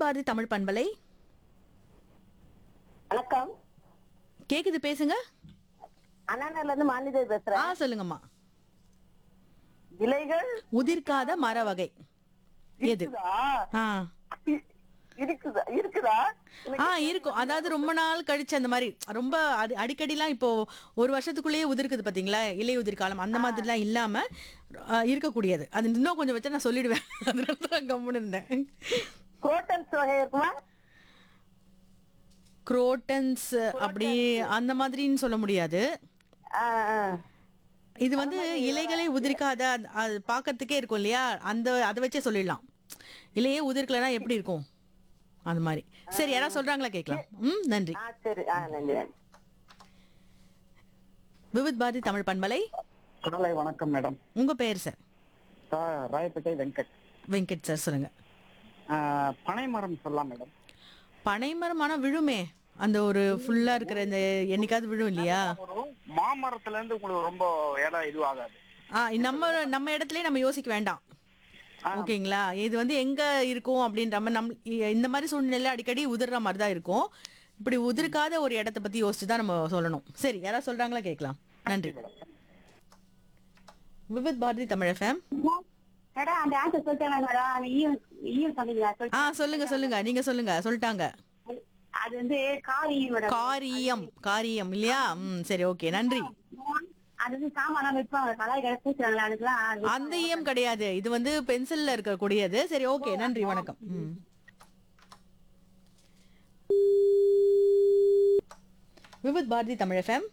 பாரதி தமிழ் பண்பலை வணக்கம் கேக்குது பேசுங்க அண்ணாநகர்ல இருந்து மாநில ஆ பேசுறேன் சொல்லுங்கம்மா இலைகள் உதிர்க்காத மர வகை எது இருக்குதா ஆ இ- இருக்குதா இருக்குதா ஆ இருக்கும் அதாவது ரொம்ப நாள் கழிச்சு அந்த மாதிரி ரொம்ப அடி அடிக்கடிலாம் இப்போ ஒரு வருஷத்துக்குள்ளேயே உதிர்க்குது பாத்தீங்களா இலை உதிர்காலம் அந்த மாதிரிலாம் இல்லாம ஆ, இருக்கக்கூடியது அது இன்னும் கொஞ்சம் வச்சா நான் சொல்லிடுவேன் அதனால தான் கம்முன்னு இருந்தேன் குரோட்டன்ஸ் வகை இருக்குமா குரோட்டன்ஸ் அப்படி அந்த மாதிரின்னு சொல்ல முடியாது ஆ, ஆ. இது வந்து இலைகளை உதிர்க்காத அது- அது பார்க்கறதுக்கே இருக்கும் இல்லையா அந்த அதை வச்சே சொல்லிடலாம் இலையே உதிர்க்கலைன்னா எப்படி இருக்கும் அந்த மாதிரி சரி யாராவது சொல்றாங்களா கேட்கலாம் ம் நன்றி ஆ சரி ஆ நன்றி நன்றி. விவித் பாரதி தமிழ் பண்பலை காலை வணக்கம் மேடம் உங்க பெயர் சார் சா- ராயப்பேட்டை வெங்கட் வெங்கட் சார் சொல்லுங்க ஆஹ், பனை மரம் சொல்லலாம் மேடம் பனைமரம் ஆனா விழுமே அந்த ஒரு ஃபுல்லா இருக்கிற இந்த என்னைக்காவது விழும் இல்லையா ஒரு மாமரத்துல இருந்து உங்களுக்கு ரொம்ப இடம் இதுவாகாது ஆ நம்ம நம்ம இடத்துலயே நம்ம யோசிக்க வேண்டாம் ஓகேங்களா இது வந்து எங்க இருக்கும் அப்படின்ற மாதிரி நம் இ- இந்த மாதிரி சூழ்நிலையில அடிக்கடி உதிர்ற மாதிரி தான் இருக்கும் இப்படி உதிர்க்காத ஒரு இடத்த பத்தி யோசிச்சு தான் நம்ம சொல்லணும் சரி யாராவது சொல்றாங்களா கேட்கலாம் நன்றி விவித் பாரதி தமிழ் எஃப்எம் மேடம் அந்த ஆன்சர் சொல்லிட்டேன் மேடம் அந்த ஈயம் ஈயம் சொன்னீங்களா ஆ சொல்லுங்க சொல்லுங்க நீங்க சொல்லுங்க சொல்லிட்டாங்க அது வந்து காரி மேடம் காரியம் காரியம் இல்லையா ம் சரி ஓகே நன்றி அது வந்து சாமான் வைப்பாங்க கலாய் கடை பூசுறாங்களா அதுக்கெல்லாம் அது- அந்த ஈயம் கிடையாது இது வந்து பென்சில்ல இருக்கக்கூடியது சரி ஓகே நன்றி வணக்கம் ம். விவித் பாரதி தமிழ் எஃப்எம்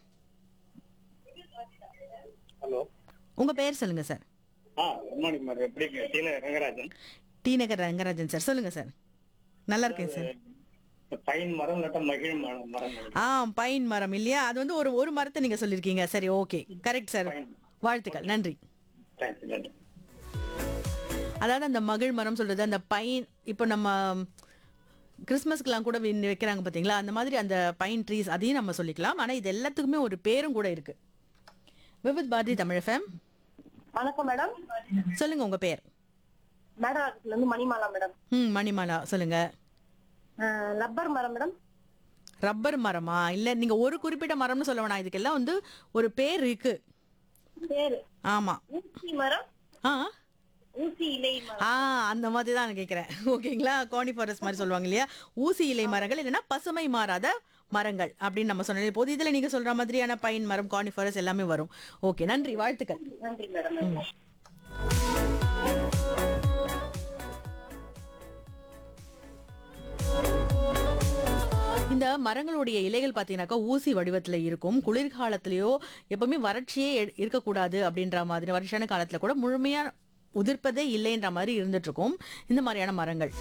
ஹலோ உங்க பெயர் சொல்லுங்க சார் ஆ குட் மார்னிங் மேடம் எப்படி இருக்கீங்க? T. Nagar Rangarajan T Nagar Rangarajan sir சொல்லுங்க சார் நல்லா இருக்கேன் சார் இந்த பைன் மரம் இல்லாட்ட மகிழ் மரம் மரம் ஆ பைன் மரம் இல்லையா அது வந்து ஒரு ஒரு மரத்தை நீங்க சொல்லிருக்கீங்க சரி ஓகே கரெக்ட் சார் வாழ்த்துக்கள் நன்றி தேங்க்ஸ் நன்றி அதாவது அந்த மகிழ் மரம் சொல்றது அந்த பைன் இப்போ நம்ம கிறிஸ்மஸ்க்குலாம் கூட வி- வைக்கிறாங்க பாத்தீங்களா அந்த மாதிரி அந்த பைன் ட்ரீஸ் அதையும் நம்ம சொல்லிக்கலாம் ஆனா இது எல்லாத்துக்குமே ஒரு பேரும் கூட இருக்கு விவித் பாரதி தமிழ் எஃப்எம் வணக்கம் மேடம் சொல்லுங்க உங்க பேர் மேடவாக்கத்துல இருந்து மணிமாலா மேடம் ம் மணிமாலா சொல்லுங்க லப்பர் மரம் மேடம் ரப்பர் மரமா இல்ல நீங்க ஒரு குறிப்பிட்ட மரம்னு சொல்ல வேணாம் இதுக்கெல்லாம் வந்து ஒரு பேர் இருக்கு பேரு ஆமா ஊசி மரம் ஆ ஊசி இலை மரம் ஆ அந்த மாதிரி தான் நான் கேட்குறேன் ஓகேங்களா கானிஃபாரஸ் மாதிரி சொல்லுவாங்க இல்லையா ஊசி இலை மரங்கள் இல்லைன்னா பசுமை மாறாத மரங்கள் அப்படின்னு நம்ம சொன்னோம் இப்போது இதில் நீங்கள் சொல்கிற மாதிரியான பைன் மரம் கானிஃபாரஸ் எல்லாமே வரும் ஓகே நன்றி வாழ்த்துக்கள் நன்றி மேடம் இந்த மரங்களுடைய இலைகள் பார்த்தீங்கன்னாக்கா ஊசி வடிவத்தில் இருக்கும் குளிர்காலத்திலேயோ எப்பவுமே வறட்சியே எ- இருக்கக்கூடாது அப்படின்ற மாதிரி வறட்சியான காலத்தில் கூட முழுமையாக உதிர்ப்பதே இல்லைன்ற மாதிரி இருந்துட்டு இருக்கும் இந்த மாதிரியான மரங்கள்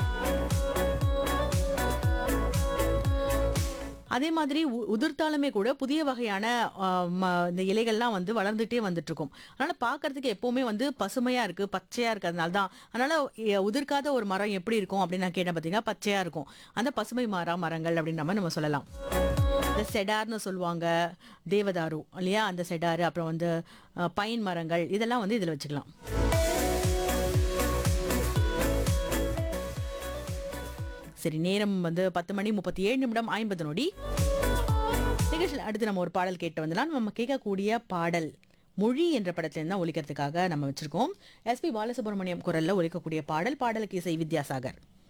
அதே மாதிரி உ- உதிர்த்தாலுமே கூட புதிய வகையான ஆ, ம- இந்த இலைகள்லாம் வந்து வளர்ந்துட்டே வந்துட்டு இருக்கும் அதனால பார்க்கிறதுக்கு எப்பவுமே வந்து பசுமையா இருக்கு பச்சையா இருக்கிறதுனால தான் அதனால எ- உதிர்க்காத ஒரு மரம் எப்படி இருக்கும் அப்படின்னு நான் கேட்டேன் பார்த்தீங்கன்னா பச்சையா இருக்கும் அந்த பசுமை மாறா மரங்கள் அப்படின்ற மாதிரி நம்ம சொல்லலாம் இந்த செடார்னு சொல்லுவாங்க தேவதாரு இல்லையா அந்த செடாரு அப்புறம் வந்து அ, பைன் மரங்கள் இதெல்லாம் வந்து இதில் வச்சுக்கலாம் சரி நேரம் வந்து பத்து மணி முப்பத்தி ஏழு நிமிடம் ஐம்பது நொடி நிகழ்ச்சியில் அடுத்து நம்ம ஒரு பாடல் கேட்டு வந்தலாம் நம்ம கேட்கக்கூடிய பாடல் மொழி என்ற படத்துல தான் ஒலிக்கிறதுக்காக நம்ம வச்சிருக்கோம் எஸ்பி பாலசுப்ரமணியம் குரல்ல ஒலிக்கக்கூடிய பாடல் பாடலுக்கு இசை வித்யாசாகர்